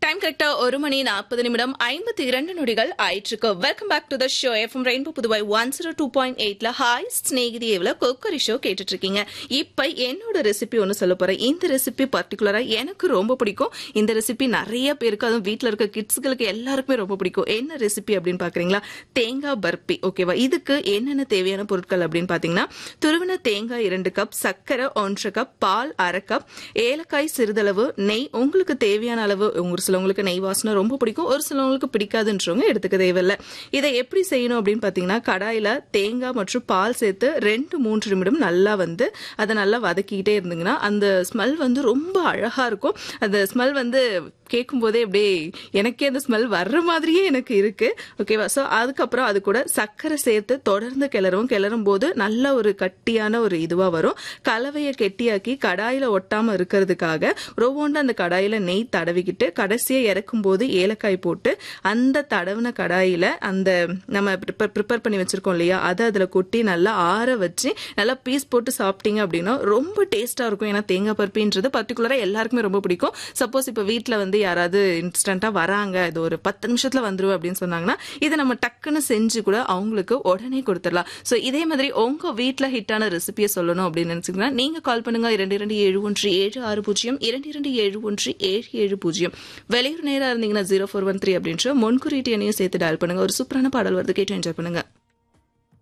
time கரெக்டா ஒரு மணி நாற்பது நிமிடம் ஐம்பத்தி இரண்டு நொடிகள் ஆயிற்றுக்கு welcome back to the show FM rainbow Puduvai one zero two point எயிட்ல ஹாய் ஸ்நேகிதி எவ்வளோ கொக்கரி ஷோ கேட்டுட்டு இருக்கீங்க இப்ப என்னோட ரெசிபி ஒன்று சொல்ல போறேன் இந்த ரெசிபி பர்டிகுலரா எனக்கு ரொம்ப பிடிக்கும் இந்த ரெசிபி நிறைய பேருக்கு அதுவும் வீட்டில் இருக்க கிட்ஸ்களுக்கு எல்லாருக்குமே ரொம்ப பிடிக்கும் என்ன ரெசிபி அப்படின்னு பாக்குறீங்களா தேங்காய் பர்பி ஓகேவா இதுக்கு என்னென்ன தேவையான பொருட்கள் அப்படின்னு பாத்தீங்கன்னா துருவின தேங்காய் இரண்டு கப் சர்க்கரை ஒன்றரை கப் பால் அரை கப் ஏலக்காய் சிறிதளவு நெய் உங்களுக்கு தேவையான அளவு ஒரு சிலவங்களுக்கு நெய் வாசனை ரொம்ப பிடிக்கும் ஒரு சிலவங்களுக்கு பிடிக்காதுன்றவங்க எடுத்துக்க தேவையில்லை இதை எப்படி செய்யணும் அப்படின்னு பார்த்தீங்கன்னா கடாயில் தேங்காய் மற்றும் பால் சேர்த்து ரெண்டு மூன்று நிமிடம் நல்லா வந்து அதை நல்லா வதக்கிக்கிட்டே இருந்தீங்கன்னா அந்த ஸ்மெல் வந்து ரொம்ப அழகாக இருக்கும் அந்த ஸ்மெல் வந்து கேட்கும் போதே அப்படியே எனக்கே அந்த ஸ்மெல் வர்ற மாதிரியே எனக்கு இருக்கு ஓகேவா ஸோ அதுக்கப்புறம் அது கூட சர்க்கரை சேர்த்து தொடர்ந்து கிளறவும் கிளறும் போது நல்ல ஒரு கட்டியான ஒரு இதுவாக வரும் கலவையை கெட்டியாக்கி கடாயில் ஒட்டாமல் இருக்கிறதுக்காக ரொவோண்டு அந்த கடாயில் நெய் தடவிக்கிட்டு கடைசியை இறக்கும் போது ஏலக்காய் போட்டு அந்த தடவின கடாயில் அந்த நம்ம ப்ரிப்பேர் ப்ரிப்பேர் பண்ணி வச்சிருக்கோம் இல்லையா அதை அதில் கொட்டி நல்லா ஆற வச்சு நல்லா பீஸ் போட்டு சாப்பிட்டீங்க அப்படின்னா ரொம்ப டேஸ்ட்டாக இருக்கும் ஏன்னா தேங்காய் பருப்பின்றது பர்டிகுலராக எல்லாருக்குமே ரொம்ப பிடிக்கும் சப்போஸ் இப்போ வீட்டில் வந்து யாராவது இன்ஸ்டண்ட்டாக வராங்க இது ஒரு பத்து நிமிஷத்தில் வந்துருவேன் அப்படின்னு சொன்னாங்கன்னா இதை நம்ம டக்குன்னு செஞ்சு கூட அவங்களுக்கு உடனே கொடுத்துடலாம் ஸோ இதே மாதிரி உங்கள் வீட்டில் ஹிட்டான ரெசிபியை சொல்லணும் அப்படின்னு நினச்சிங்கன்னா நீங்கள் கால் பண்ணுங்க இரண்டு இரண்டு ஏழு ஒன்று ஏழு ஆறு பூஜ்ஜியம் இரண்டு இரண்டு ஏழு ஒன்று ஏழு ஏழு பூஜ்ஜியம் வெளியூர் நேராக இருந்தீங்கன்னா ஜீரோ ஃபோர் ஒன் த்ரீ அப்படின்ற முன்குறியீட்டு எண்ணையும் சேர்த்து டயல் பண்ணுங்க ஒரு சூப்பரான பாடல் வருது கேட்டு என்ஜாய் பண்ணுங்க